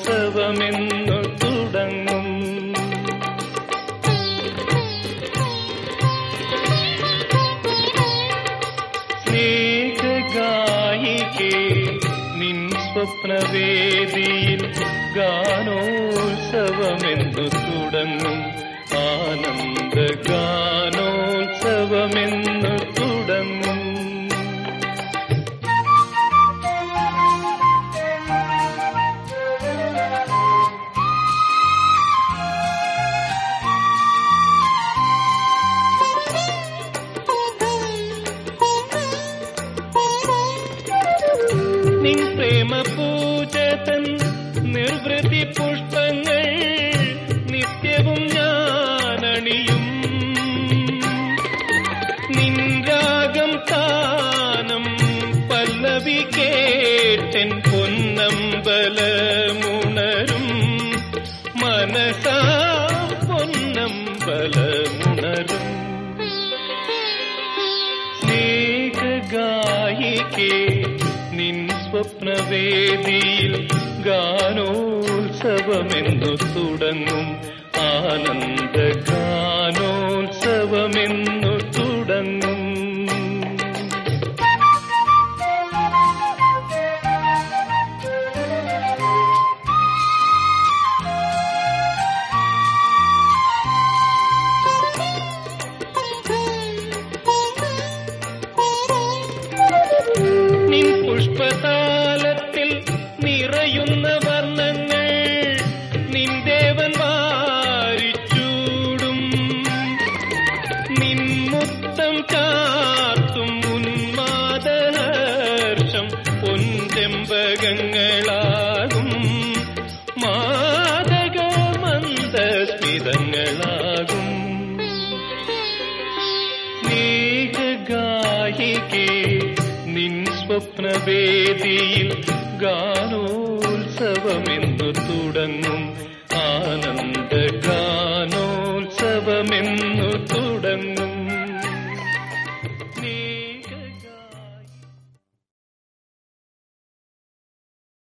ഗാനോത്സവമെന്നു തുടങ്ങും സ്നേഹഗായികേ നിൻ സ്വപ്നവേദിയിൽ ഗാനോത്സവമെന്നു തുടങ്ങും ആനന്ദ ഗാനോത്സവമെന്നു തുടങ്ങും നിൻ പ്രേമ പൂജതൻ നിർവൃതി പുഷ്പങ്ങൾ നിത്യവും ഞാനണിയും നിൻ രാഗം താനം പല്ലവി കേട്ടൻ പൊന്നമ്പലമുണരും മനസാ പൊന്നമ്പലമുണരും സ്നേഹഗായികേ നിൻ സ്വപ്നവേദിയിൽ ഗാനോത്സവമെന്നു തുടങ്ങും ആനന്ദ ഗാനോത്സവമെന്നു തുടങ്ങും നിൻ പുഷ്പതാലത്തിൽ നിറയുന്ന വർണ്ണങ്ങൾ നിൻ ദേവൻ വാരിച്ചൂടും നിൻ മുത്തം ചാർത്തും ഉന്മാദഹർഷം പൊൻചെമ്പകങ്ങളാകും മാതക മന്ദസ്മിതങ്ങളാകും സ്നേഹഗായികേ നിൻ സ്വപ്നവേദിയിൽ ഗാനോത്സവമെന്നു തുടങ്ങും